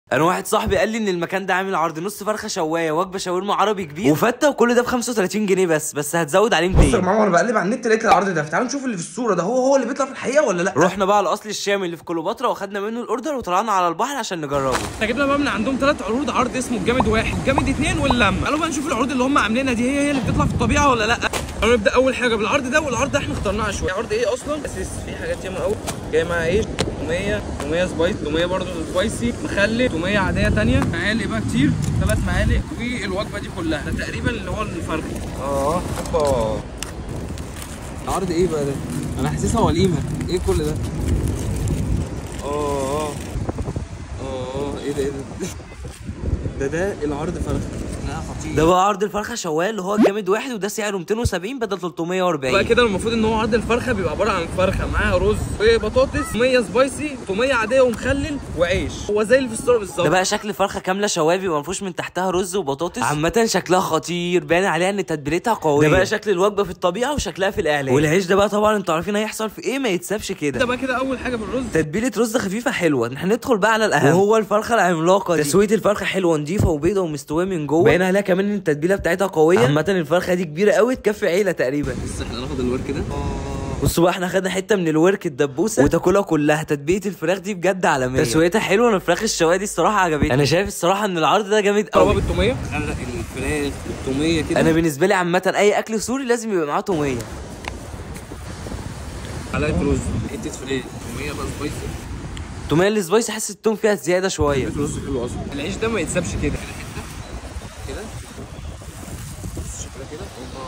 انا واحد صاحبي قال لي ان المكان ده عامل عرض نص فرخه شوايه وجبه شاورما عربي كبير وفته وكل ده ب 35 جنيه بس بس هتزود عليه بص يا 200 جماعه وانا بقلب على النت لقيت العرض ده فتعالوا نشوف اللي في الصوره ده هو هو اللي بيطلع في الحقيقه ولا لا رحنا بقى على الاصل الشامي اللي في كليوباترا واخدنا منه الاوردر وطلعنا على البحر عشان نجربه احنا جبنا بقى من عندهم ثلاث عروض عرض اسمه الجامد واحد الجامد اتنين واللمه قالوا بقى نشوف العروض اللي هم عاملينها دي هي هي اللي بتطلع في الطبيعه ولا لا قالوا نبدا اول حاجه بالعرض ده والعرض ده احنا اخترناه شويه عرض ايه اصلا اساس في حاجات ياما قوي جاي معاها ايه توميه توميه سبايس توميه برضه سبايسي مخلل توميه عاديه تانية معالق بقى كتير ثلاث معالق والوجبه دي كلها ده تقريبا اللي هو الفرق اه اوبا العرض ايه بقى ده انا حاسسها وليمه ايه كل ده اه اه اه ايه ده ايه ده ده ده العرض فرخ لا خطير ده بقى عرض الفرخه شوايه اللي هو الجامد واحد وده سعره 270 بدل 340 بقى كده المفروض ان هو عرض الفرخه بيبقى عباره عن فرخه معاها رز وبطاطس توميه سبايسي توميه عاديه ومخلل وعيش هو زي اللي في الصوره بالظبط ده بقى شكل فرخه كامله شوايه بيبقى مفروش من تحتها رز وبطاطس عامه شكلها خطير باين عليها ان تتبيلتها قويه ده بقى شكل الوجبه في الطبيعه وشكلها في الاعلان والعيش ده بقى طبعا انتوا عارفين هيحصل في ايه ما يتسابش ده كده بقى كده اول حاجه بالرز تتبيله رز خفيفه حلوه احنا ندخل بقى على الاهم وهو الفرخه العملاقه دي تسويه الفرخه حلوه نضيفه وبيضه ومستويه من جوه باين عليها كمان ان التتبيله بتاعتها قويه عامه الفرخه دي كبيره قوي تكفي عيله تقريبا بس احنا هناخد الورك ده بصوا بقى احنا خدنا حته من الورك الدبوسه وتاكلها كلها تتبيله الفراخ دي بجد عالميه تسويتها حلوه انا الفراخ الشوايه دي الصراحه عجبتني انا شايف الصراحه ان العرض ده جامد طلبه قوي بالتوميه غرق الفراخ بالتوميه كده انا بالنسبه لي عامه اي اكل سوري لازم يبقى معاه توميه معلقه رز حته فراخ توميه بقى سبايسي توميه السبايسي حاسس التوم فيها زياده شويه رز حلو اصلا العيش ده ما يتسابش كده كده بص شكلها كده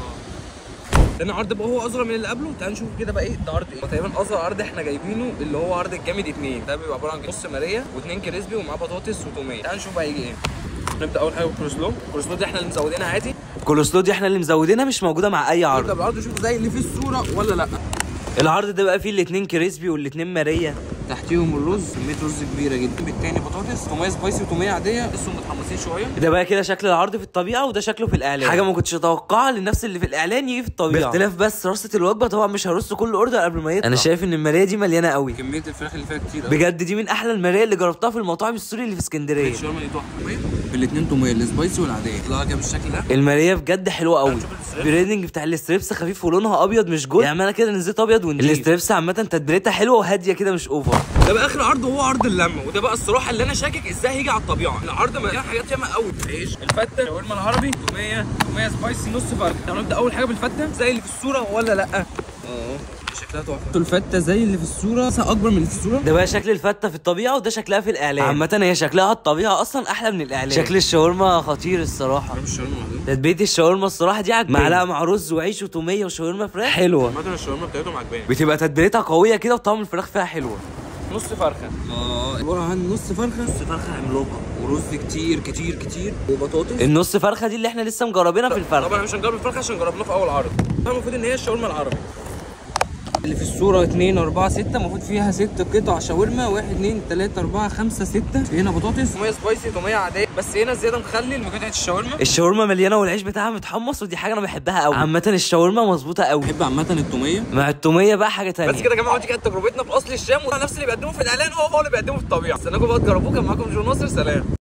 تاني عرض بقى هو اصغر من اللي قبله تعال نشوف كده بقى ايه ده عرض ايه هو تقريبا اصغر عرض احنا جايبينه اللي هو عرض الجامد اتنين ده بيبقى عباره عن نص ماريه واثنين كريسبي ومعاه بطاطس وتوميه تعال نشوف بقى هيجي ايه نبدا اول حاجه بالكروسلو الكروسلو دي احنا اللي مزودينها عادي الكولوسلو دي احنا اللي مزودينها مش موجوده مع اي نبدا عرض بالعرض نشوف زي اللي في الصوره ولا لا العرض ده بقى فيه الاتنين كريسبي والاتنين ماريه تحتيهم الرز كميه رز كبيره جدا بالتاني بطاطس توميه سبايسي وتوميه عاديه لسه متحمسين شويه ده بقى كده شكل العرض في الطبيعه وده شكله في الاعلان حاجه ما كنتش اتوقعها لنفس اللي في الاعلان يجي في الطبيعه باختلاف بس رصه الوجبه طبعا مش هرص كل اوردر قبل ما يطلع انا شايف ان الماريه دي مليانه قوي كميه الفراخ اللي فيها كتير قوي بجد دي من احلى الماريه اللي جربتها في المطاعم السوري اللي في اسكندريه الشاورما دي تحفه بالاثنين توميه السبايسي والعاديه طلع كده بالشكل ده الماريه بجد حلوه قوي هنشوف الستريبس. البريدنج بتاع الستريبس خفيف ولونها ابيض مش جول يعني انا كده نزلت ابيض ونضيف الستريبس عامه تتبيلتها حلوه وهاديه كده مش اوفر ده بقى اخر عرض وهو عرض اللمه وده بقى الصراحه اللي انا شاكك ازاي هيجي على الطبيعه العرض مليان حاجات ياما قوي عيش الفته شاورما العربي توميه توميه سبايسي نص فرخه تعالوا نبدا اول حاجه بالفته زي اللي في الصوره ولا لا اه شكلها تحفه الفته زي اللي في الصوره بس اكبر من اللي في الصوره ده بقى شكل الفته في الطبيعه وده شكلها في الاعلان عامه هي شكلها على الطبيعه اصلا احلى من الاعلان شكل الشاورما خطير الصراحه مش شاورما معدوم تتبيله الشاورما الصراحه دي عجباني معلقه مع رز وعيش وتوميه وشاورما فراخ حلوه عامه الشاورما بتاعتهم عجباني بتبقى تتبيلتها قويه كده وطعم الفراخ فيها حلوه نص فرخه اه عباره عن نص فرخه نص فرخه عملاقه ورز كتير كتير كتير وبطاطس النص فرخه دي اللي احنا لسه مجربينها في الفرخه طبعا مش هنجرب الفرخه عشان جربناه في اول عرض المفروض ان هي الشاورما العربي اللي في الصورة 2 4 6 المفروض فيها 6 قطع شاورما 1 2 3 4 5 6 هنا بطاطس تومية سبايسي تومية عادية بس هنا زيادة مخلل من قطعة الشاورما الشاورما مليانه والعيش بتاعها متحمص ودي حاجه انا بحبها قوي عامه الشاورما مظبوطه قوي بحب عامة التومية مع التوميه بقى حاجه تانية بس كده يا جماعه دي كانت تجربتنا في اصل الشام وده نفس اللي بيقدموه في الاعلان هو هو اللي بيقدمه في الطبيعه استناكم بقى تجربوه كان معاكم جو ناصر سلام